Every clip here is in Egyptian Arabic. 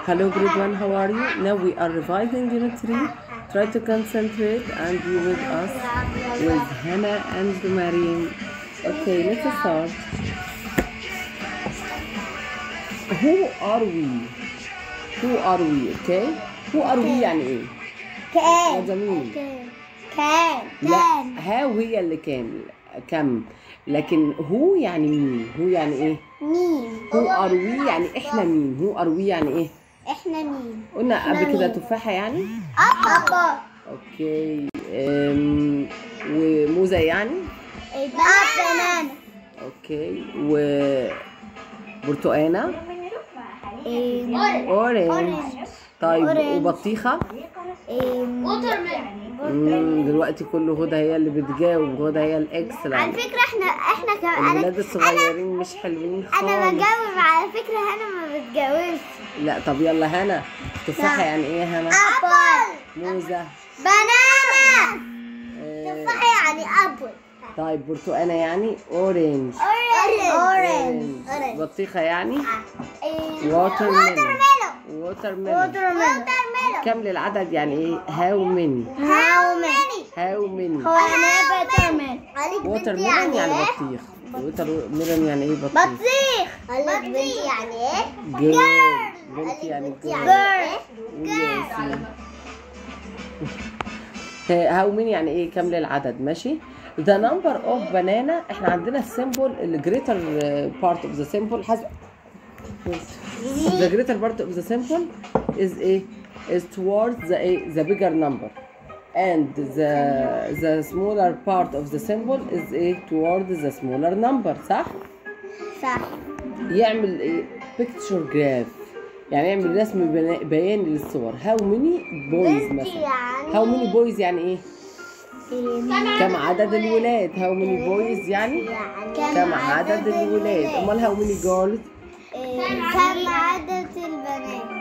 Hello, grade one. How are you? Now we are revising unit three. Try to concentrate and be with us with Hannah and Mariam. Okay, let's start. Who are we? Who are we? Okay. Who are we يعني ايه؟ كان هذا مين؟ كان لا كان هاو هي اللي كان كم لكن هو يعني مين؟ هو يعني ايه؟ مين هو ار وي يعني احنا مين؟ هو ار وي يعني ايه؟ احنا مين قلنا قبل إحنا كده مين؟ تفاحة يعني؟ ابا اوكي أم... وموزة يعني؟ بنانا اوكي و برتقانة اورنج طيب أورنج. وبطيخة مم، دلوقتي كله هدى هي اللي بتجاوب هدى هي على الاكسلنت فكرة احنا احنا كمان الولاد انا الصغيرين مش حلوين انا خالص بجاوب على فكرة انا ما بتجاوبش لا طب يلا هنا تفاحة نعم. يعني ايه هنا ابل موزة بنانا آه، تفاحة يعني ابل طيب برتقانة يعني اورنج اورنج اورنج بطيخة يعني ووتر ووتر ميلون ميلون ووتر ميلون ووتر ميلون كم للعدد يعني ايه هاو ميني هاو ماني هاو ميني هو يعني ايه ووتر ميلون ووتر ميلون يعني بطيخ ووتر ميلون يعني ايه بطيخ بطيخ قالت بنتي يعني ايه جيرل بنت يعني جيرل جيرل هاو مين يعني ايه كم للعدد ماشي the number of banana احنا عندنا السيمبل ال greater part of the symbol حسب the greater part of the symbol is a is towards the a, the bigger number and the the smaller part of the symbol is a towards the smaller number صح صح يعمل ايه picture graph يعني يعمل رسم بنا- بياني للصور how many boys بنتي مثلا يعني how many boys يعني ايه كم عدد الولاد how many boys يعني كم عدد الولاد امال how many girls كم عدد البنات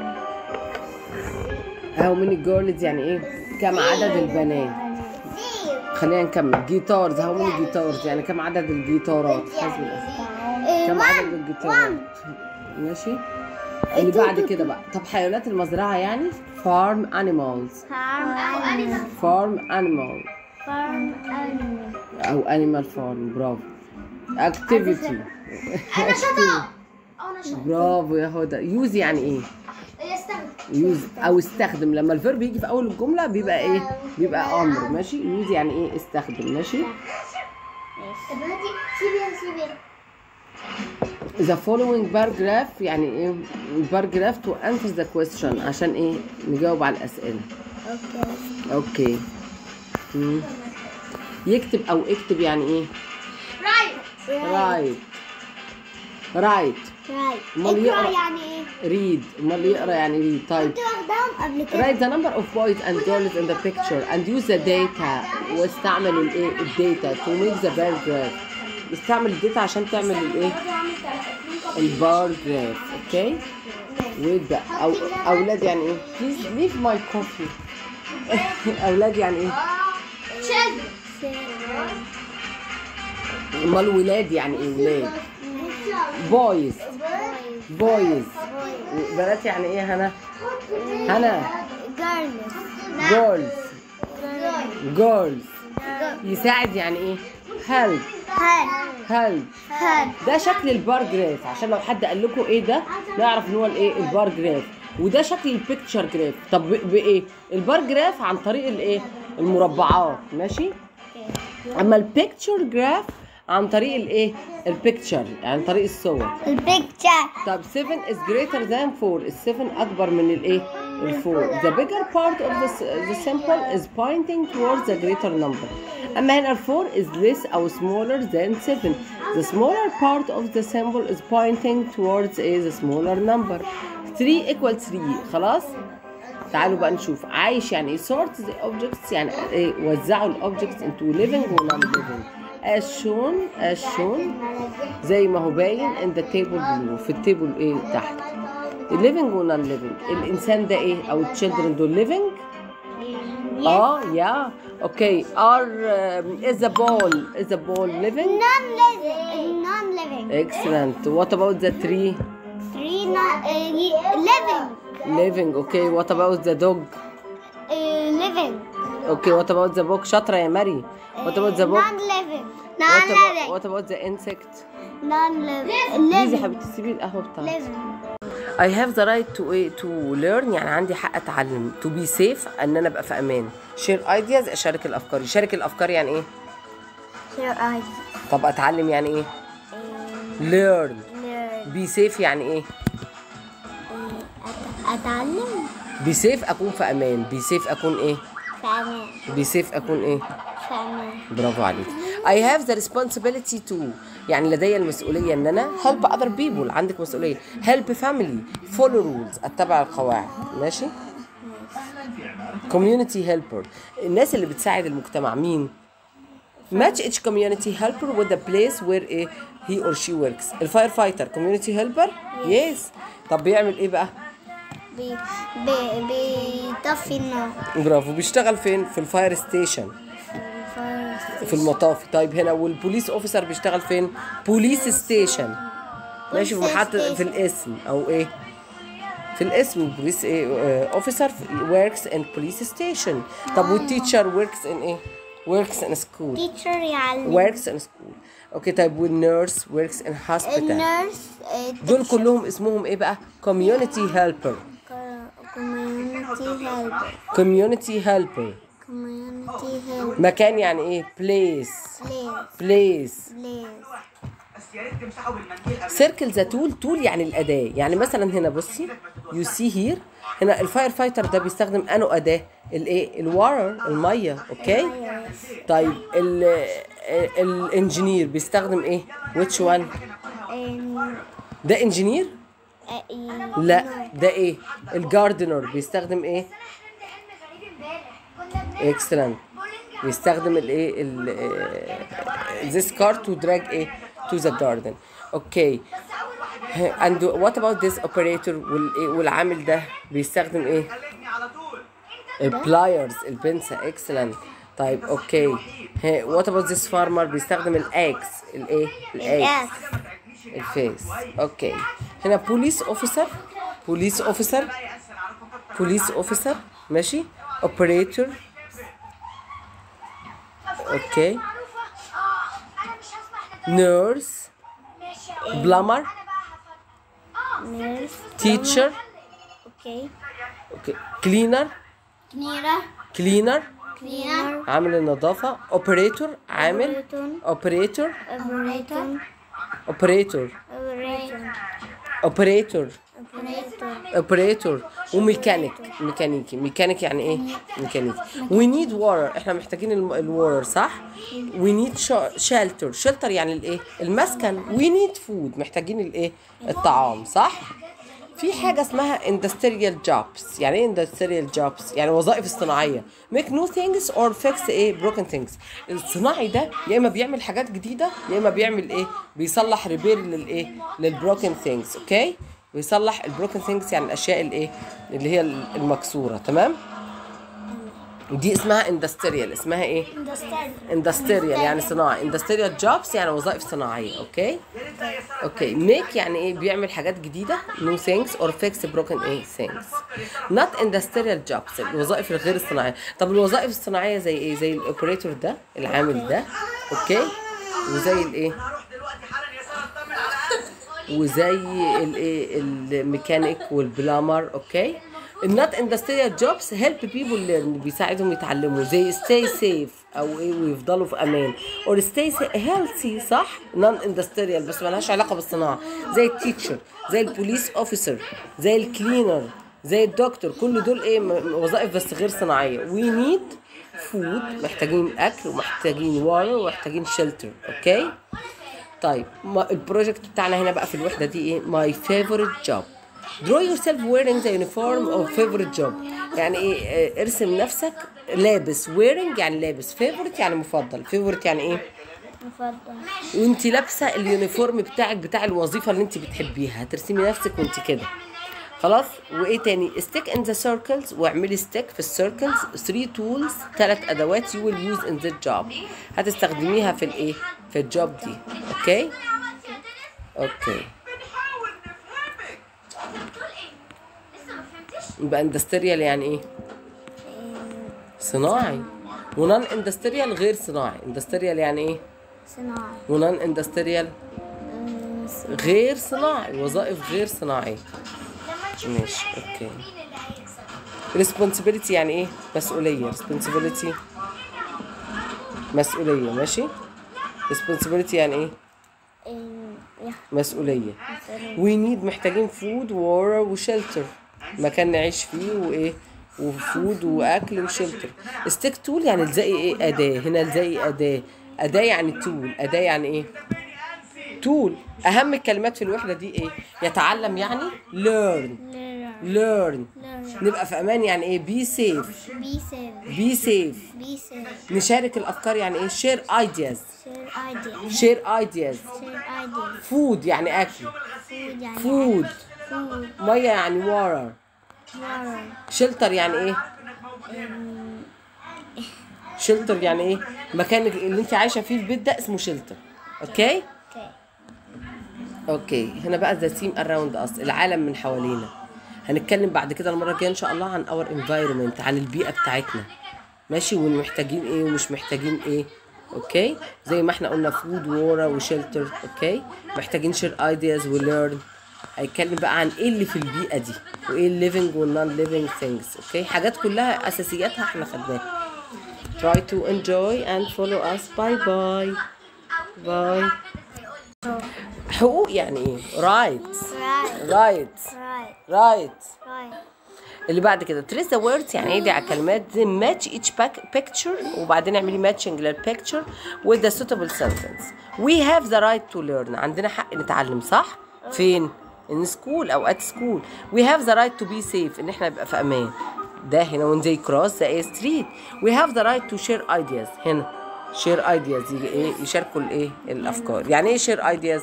how many girls يعني ايه كم عدد البنات خلينا نكمل جيتارز how many guitars يعني كم عدد الجيتارات حسب الاسم كم عدد الجيتارات ماشي اللي بعد كده بقى طب حيوانات المزرعة يعني farm animals farm animal فارم أنيمال او animal farm برافو activity انا شطا انا شطا برافو يا هدى يوز يعني ايه يوز او استخدم لما الفيرب يجي في اول الجمله بيبقى ايه بيبقى امر ماشي يوز يعني ايه استخدم ماشي طب هاتي سيبيها سيبيها the following paragraph يعني ايه paragraph to answer the question عشان ايه نجاوب على الاسئله اوكي اوكي مم. يكتب او اكتب يعني ايه رايت رايت رايت رايت أمال يقرأ؟ اقرا يعني ايه ريد امال يقرا يعني ريد طيب كنت واخداهم قبل كده Write the number of boys and girls in the picture and use the data واستعمل الايه الداتا to make the bar graph استعمل الداتا عشان تعمل الايه البار جراف اوكي wait بقى أو اولاد يعني ايه please leave my coffee اولاد يعني ايه امال ولاد يعني ايه ولاد boys boys بنات يعني ايه هنا هنا جيرلز girls girls يساعد يعني ايه help هاد help هاد ده شكل البار جراف عشان لو حد قال لكم ايه ده نعرف ان هو الايه البار جراف وده شكل البيكتشر جراف طب ب- بايه البار جراف عن طريق الايه المربعات ماشي اما البيكتشر جراف عن طريق الايه البيكتشر عن طريق الصور البيكتشر طب 7 is greater than 4 ال 7 اكبر من الايه ال 4 the bigger part of the, the symbol is pointing towards the greater number اما هنا ال 4 is less او smaller than 7 the smaller part of the symbol is pointing towards a the smaller number 3 equal 3 خلاص تعالوا بقى نشوف عايش يعني ايه sort the objects يعني ايه وزعوا الاوبجكتس into living و non living as shown as shown زي ما هو باين in the table below في التيبل ايه تحت living و non living الانسان ده ايه او الchildren دول living اه يا اوكي are um, is the ball is the ball living non living non living excellent what about the tree three non living living okay what about the dog living okay what about the book شاطرة يا مري what about the book non living what non about, living what about the insect non living ليزي حبيبتي سيبي القهوة بتاعتك living I have the right to ايه to learn يعني عندي حق اتعلم to be safe ان انا ابقى في امان share ideas اشارك الافكار يشارك الافكار يعني ايه your eyes طب اتعلم يعني ايه learn learn be safe يعني ايه اتعلم be safe اكون في امان be safe اكون ايه في امان be safe اكون ايه في امان برافو عليك I have the responsibility to يعني لدي المسؤولية ان انا help other people عندك مسؤولية help family follow rules اتبع القواعد ماشي community helper الناس اللي بتساعد المجتمع مين match each community helper with the place where a he or she works الفاير فايتر community helper yes طب بيعمل ايه بقى بي بي بيطفي النار برافو بيشتغل فين في الفاير ستيشن في المطافي طيب هنا والبوليس اوفيسر بيشتغل فين بوليس ستيشن ماشي في Police محطة في station. الاسم او ايه في الاسم بوليس ايه اوفيسر works in police station طب والتيتشر works in ايه works in school teacher يعلم works in school اوكي طيب والنيرس works in hospital النيرس دول كلهم اسمهم ايه بقى community helper community helper community helper community helper مكان يعني ايه place place place place سيركل ذا تول تول يعني الاداه يعني مثلا هنا بصي يو سي هير هنا الفاير فايتر ده بيستخدم انه اداه الايه الوارر الميه اوكي طيب ال الانجينير بيستخدم ايه which one ده انجينير لا ده ايه الجاردنر بيستخدم ايه اكسلنت بيستخدم الايه ال this car to drag ايه to the garden اوكي and what about this operator والإيه- والعامل ده بيستخدم ايه البلايرز البنسة اكسلنت طيب اوكي ها، what about this farmer بيستخدم الاكس الايه الاكس الفيس اوكي هنا بوليس اوفيسر بوليس اوفيسر بوليس اوفيسر ماشي اوبريتور اوكي معروفة اه انا مش هسمح لده نيرس ماشي بلامر انا بقى هفضل اه تيتشر اوكي اوكي كلينر كنيرة كلينر كلينر عامل النظافة اوبريتور عامل اوبريتور اوبريتور اوبريتور اوبريتور اوبريتور اوبريتور اوبريتور وميكانيك ميكانيكي ميكانيك يعني ايه ميكانيكي وي نيد وورر احنا محتاجين الوورر صح وي نيد شيلتر شيلتر يعني الايه المسكن وي نيد فود محتاجين الايه الطعام صح في حاجه اسمها industrial jobs يعني ايه industrial jobs يعني وظائف اصطناعيه make new things or fix ايه broken things الصناعي ده يا اما بيعمل حاجات جديده يا اما بيعمل ايه بيصلح ريبير للايه للبروكن ثينجز اوكي بيصلح البروكن ثينجز يعني الاشياء الايه اللي هي المكسوره تمام دي اسمها اندستريال اسمها ايه اندستريال يعني صناعي اندستريال جوبز يعني وظائف صناعيه اوكي اوكي ميك يعني ايه بيعمل حاجات جديده نو ثينجز اور فيكس بروكن ايه ثينجز نوت اندستريال جوبز الوظائف الغير الصناعيه طب الوظائف الصناعيه زي ايه زي الاوبريتور ده العامل ده اوكي وزي الايه وزي الايه الميكانيك والبلامر اوكي النوت اندستريال جوبز هيلب بيبول ليرن بيساعدهم يتعلموا زي ستي سيف او ايه ويفضلوا في امان اور ستي هيلثي صح نون اندستريال بس ملهاش علاقه بالصناعه زي التيتشر زي البوليس اوفيسر زي الكلينر زي الدكتور كل دول ايه م- وظائف بس غير صناعيه وي نيد فود محتاجين اكل ومحتاجين واتر ومحتاجين شيلتر اوكي طيب ما البروجكت بتاعنا هنا بقى في الوحده دي ايه my favorite job draw yourself wearing the uniform of favorite job يعني ايه آه، ارسم نفسك لابس wearing يعني لابس favorite يعني مفضل favorite يعني ايه مفضل وانت لابسه اليونيفورم بتاعك بتاع الوظيفه اللي انت بتحبيها هترسمي نفسك وانت كده خلاص وايه تاني stick in the circles واعملي stick في السيركلز 3 tools ثلاث ادوات you will use in the job هتستخدميها في الايه في الجوب دي اوكي اوكي يبقى اندستريال يعني ايه إيه، صناعي ونون اندستريال غير صناعي اندستريال يعني ايه صناعي ونون اندستريال إيه، ص- غير صناعي وظائف غير صناعيه لما نشوف ماشي الآخر اوكي مين اللي هيكسب responsibility يعني ايه مسؤوليه responsibility مسؤوليه ماشي responsibility يعني ايه إيه، يا مسؤوليه مسؤولية. we need محتاجين food water وشلتر مكان نعيش فيه وايه وفود واكل وشلتر ستيك تول يعني الزقي ايه اداه هنا الزقي اداه اداه يعني تول اداه يعني ايه تول اهم الكلمات في الوحده دي ايه يتعلم يعني learn learn learn learn نبقى في امان يعني ايه be safe be safe be safe be safe نشارك الافكار يعني ايه share ideas share ideas share ideas share ideas food يعني اكل food يعني food food ميه يعني water water shelter يعني ايه shelter يعني ايه مكان اللي انت عايشه فيه البيت ده اسمه shelter اوكي okay اوكي هنا بقى ذا تيم اراوند اس العالم من حوالينا هنتكلم بعد كده المره الجايه ان شاء الله عن اور انفايرمنت عن البيئه بتاعتنا ماشي ومحتاجين ايه ومش محتاجين ايه اوكي زي ما احنا قلنا فود وورا وشلتر اوكي محتاجين شير ايدياز وليرن هيتكلم بقى عن ايه اللي في البيئه دي وايه الليفنج والنون ليفنج ثينجز اوكي حاجات كلها اساسياتها احنا خدناها try to enjoy and follow us bye bye bye حقوق يعني ايه right right right right right right اللي بعد كده trace the words يعني ايه دي على كلمات زي match each pack- picture وبعدين اعملي matching للpicture with the suitable sentence we have the right to learn عندنا حق نتعلم صح فين in school او at school we have the right to be safe ان احنا نبقى في امان ده هنا when they cross the street we have the right to share ideas هنا share ideas يجي ايه يشاركوا الايه الافكار يعني ايه share ideas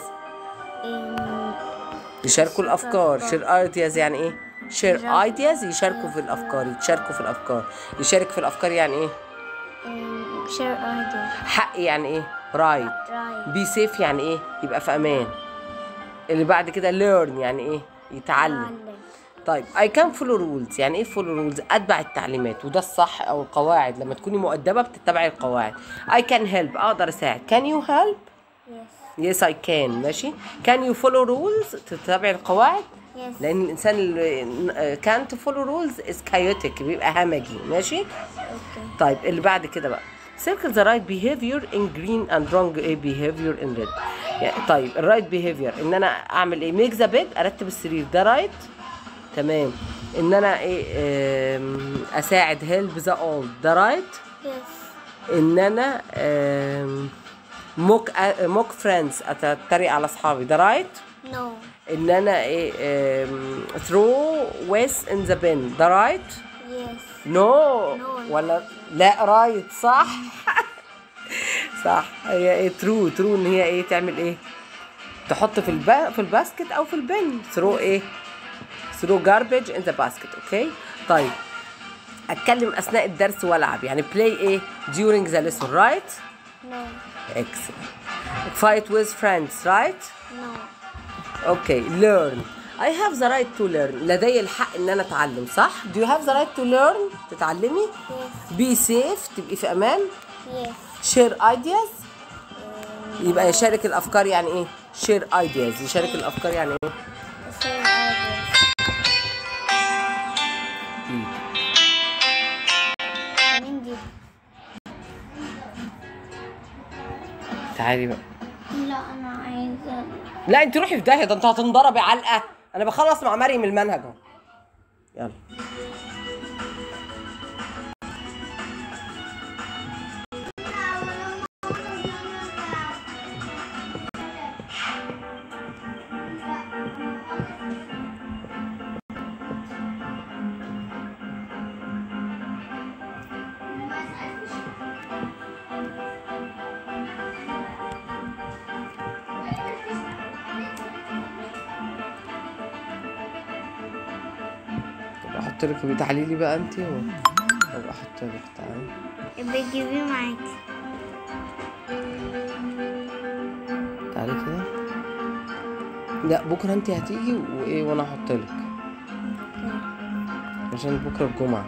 يشاركوا الافكار شير ايدياز يعني ايه شير ايدياز يشاركوا في الافكار يتشاركوا في الافكار يشارك في الافكار يعني ايه Um, share ideas حق يعني ايه رايت right بي سيف يعني ايه يبقى في امان اللي بعد كده ليرن يعني ايه يتعلم تعلم طيب I can follow rules يعني ايه follow rules اتبع التعليمات وده الصح او القواعد لما تكوني مؤدبة بتتبعي القواعد I can help اقدر اساعد can you help yes yes I can ماشي can you follow rules تتبعي القواعد yes لان الانسان اللي كانت فولو رولز از chaotic بيبقى همجي ماشي okay طيب اللي بعد كده بقى circle the right behavior in green and wrong behavior in red يعني طيب الرايت behavior ان انا اعمل ايه make the bed ارتب السرير ده رايت تمام ان انا ايه آم، اساعد help the old ده رايت yes ان انا موك موك فريندز اتريق على اصحابي ده رايت no ان انا ايه ثرو ويس ان ذا بين ده رايت yes نو No. ولا لا رايت صح صح هي ايه ترو ترو ان هي ايه تعمل ايه تحط في الب... في الباسكت او في البن ثرو ايه ثرو جاربيج ان ذا باسكت اوكي طيب اتكلم اثناء الدرس والعب يعني بلاي ايه during the lesson right no excellent fight with friends right no اوكي learn I have the right to learn لدي الحق ان انا اتعلم صح do you have the right to learn تتعلمي yes be safe تبقي في امان yes share ideas يبقى يشارك الافكار يعني ايه share ideas يشارك الافكار يعني ايه share ideas مين دي تعالي بقى لا انا عايزه لا انت روحي في داهيه ده انت هتنضربي علقه انا بخلص مع مريم المنهج اهو يلا طب احط لك تعالي لي بقى انت و... طب احط لك تعالي بتجيبيه معاكي تعالي كده لا بكره انت هتيجي وايه وانا احط لك عشان بكره الجمعه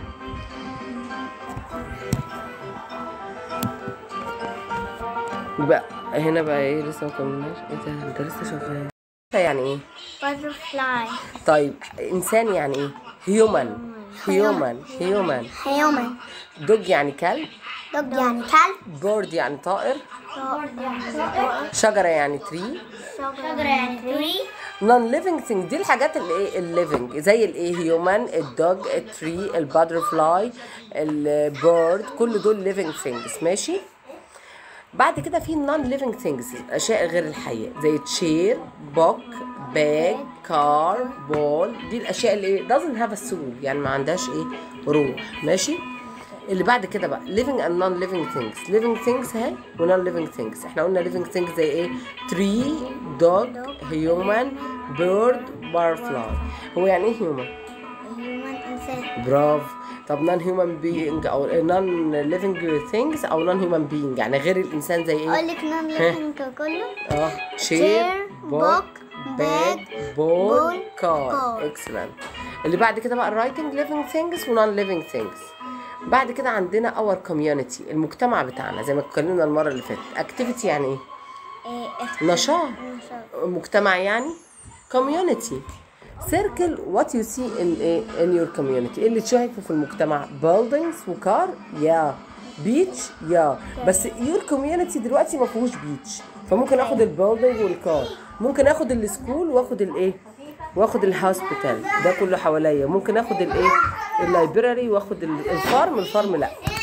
بقى هنا بقى ايه لسه ما كملناش ايه ده انت لسه شغال يعني ايه butterfly طيب انسان يعني ايه هيومن هيومن هيومن human دوج يعني كلب dog يعني كلب بورد يعني طائر bird يعني شجره يعني تري شجرة يعني tree نون ليفينج ثينج دي الحاجات اللي ايه الليفينج زي الايه هيومن الدوج التري الباترفلاي البيرد كل دول ليفينج ثينجز ماشي بعد كده في نون ليفينج ثينجز اشياء غير الحيه زي تشير بوك باج كار بول دي الاشياء اللي ايه doesn't have a soul يعني ما عندهاش ايه روح ماشي اللي بعد كده بقى living and non living things living things اهي و non living things احنا قلنا living things زي ايه tree dog human bird butterfly هو يعني ايه human human إنسان برافو طب non human being او non living things او non human being يعني غير الانسان زي ايه أقول لك non living كله اه chair Chair, book book, bag bag, ball ball, car car. excellent اللي بعد كده بقى writing living things و non living things بعد كده عندنا our community المجتمع بتاعنا زي ما اتكلمنا المره اللي فاتت activity يعني ايه إيه، نشاط نشاط. مجتمع يعني community circle what you see in a, in your community إيه اللي تشوفه في المجتمع buildings وكار يا beach يا بس your community دلوقتي ما فيهوش beach فممكن اخد البيلدينج والكار ممكن اخد السكول واخد الايه واخد الهوسبيتال ده كله حواليا ممكن اخد الايه اللايبراري واخد ال- الفارم الفارم لا